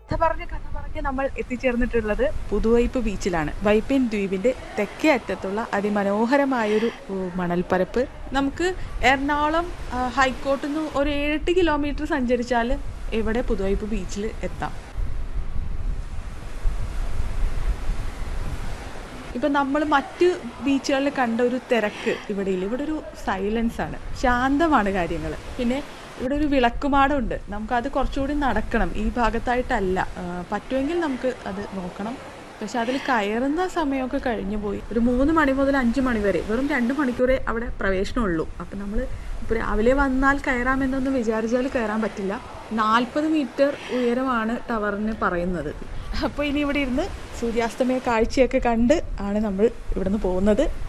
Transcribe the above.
കഥ പറഞ്ഞ് കഥ പറഞ്ഞ് നമ്മൾ എത്തിച്ചേർന്നിട്ടുള്ളത് പുതുവൈപ്പ് ബീച്ചിലാണ് വൈപ്പിൻ ദ്വീപിന്റെ തെക്കേ അറ്റത്തുള്ള അതിമനോഹരമായൊരു ഉം, മണൽപ്പരപ്പ് നമുക്ക് എറണാകുളം ആ, ഹൈക്കോട്ടിൽ നിന്ന് ഒരു ഏഴെട്ട് കിലോമീറ്റർ സഞ്ചരിച്ചാൽ ഇവിടെ പുതുവൈപ്പ് ബീച്ചിൽ എത്താം ഇപ്പം നമ്മൾ മറ്റ് ബീച്ചുകളിൽ കണ്ട ഒരു തിരക്ക് ഇവിടെ ഇല്ല ഇവിടെ ഒരു സൈലൻസ് ആണ് ശാന്തമാണ് കാര്യങ്ങൾ പിന്നെ ഇവിടെ ഒരു വിളക്കുമാടമുണ്ട് നമുക്കത് കുറച്ചുകൂടി നടക്കണം ഈ ഭാഗത്തായിട്ടല്ല ആ, പറ്റുമെങ്കിൽ നമുക്ക് അത് നോക്കണം പക്ഷെ അതിൽ കയറുന്ന സമയമൊക്കെ കഴിഞ്ഞു പോയി ഒരു മൂന്ന് മണി മുതൽ അഞ്ച് മണി വരെ വെറും രണ്ട് മണിക്കൂറേ അവിടെ പ്രവേശനമുള്ളൂ അപ്പം നമ്മൾ ഇപ്പോൾ രാവിലെ വന്നാൽ കയറാമെന്നൊന്നും വിചാരിച്ചാൽ കയറാൻ പറ്റില്ല നാൽപ്പത് മീറ്റർ ഉയരമാണ് ടവറിന് പറയുന്നത് അപ്പോൾ ഇനി ഇവിടെ ഇരുന്ന് സൂര്യാസ്തമയ കാഴ്ചയൊക്കെ കണ്ട് ആണ് നമ്മൾ ഇവിടുന്ന് പോകുന്നത്